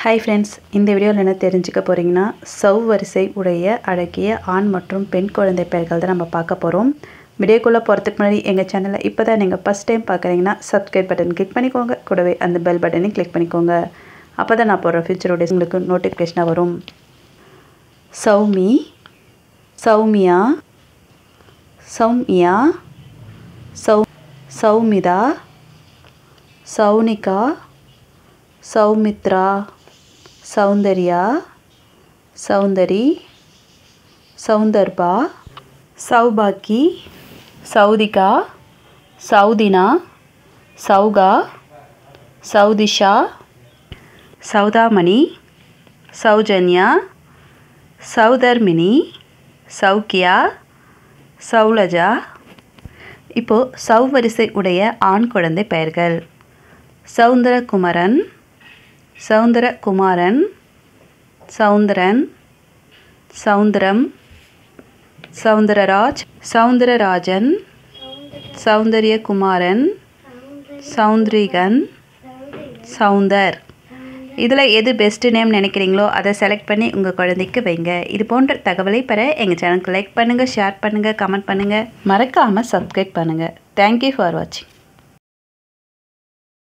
hi friends இந்த வீடியோவில் என்ன தெரிஞ்சுக்க போகிறீங்கன்னா சவ் வரிசை உடைய அழகிய ஆண் மற்றும் பெண் குழந்தை பெயர்கள் தான் நம்ம பார்க்க போகிறோம் வீடியோக்குள்ளே போகிறதுக்கு முன்னாடி எங்கள் சேனலை இப்போ தான் நீங்கள் ஃபஸ்ட் டைம் பார்க்குறீங்கன்னா சப்ஸ்கிரைப் பட்டன் கிளிக் பண்ணிக்கோங்க கூடவே அந்த பெல் பட்டனையும் கிளிக் பண்ணிக்கோங்க அப்போ தான் நான் போடுற ஃபியூச்சர் வீடியோஸ் உங்களுக்கு நோட்டிஃபிகேஷனாக வரும் சௌமி சௌமியா சௌமியா சௌ சௌமிதா சௌனிகா சௌமித்ரா சௌந்தர்யா சௌந்தரி சௌந்தர்பா சௌபாக்கி சௌதிகா சௌதினா சௌகா சௌதிஷா சௌதாமணி சௌஜன்யா சௌதர்மினி சௌக்கியா சௌலஜா இப்போது சௌவரிசை உடைய ஆண் குழந்தை பெயர்கள் சௌந்தரகுமரன் சௌந்தரகுமாரன் சௌந்தரன் சௌந்தரம் சௌந்தரராஜ் சௌந்தரராஜன் சௌந்தரியகுமாரன் சௌந்தரிகன் சௌந்தர் இதில் எது பெஸ்ட்டு நேம் நினைக்கிறீங்களோ அதை செலக்ட் பண்ணி உங்கள் குழந்தைக்கு வைங்க இது போன்ற தகவலை பெற எங்கள் சேனலுக்கு லைக் பண்ணுங்கள் ஷேர் பண்ணுங்கள் கமெண்ட் பண்ணுங்கள் மறக்காமல் சப்ஸ்கிரைப் பண்ணுங்கள் தேங்க்யூ ஃபார் வாட்சிங்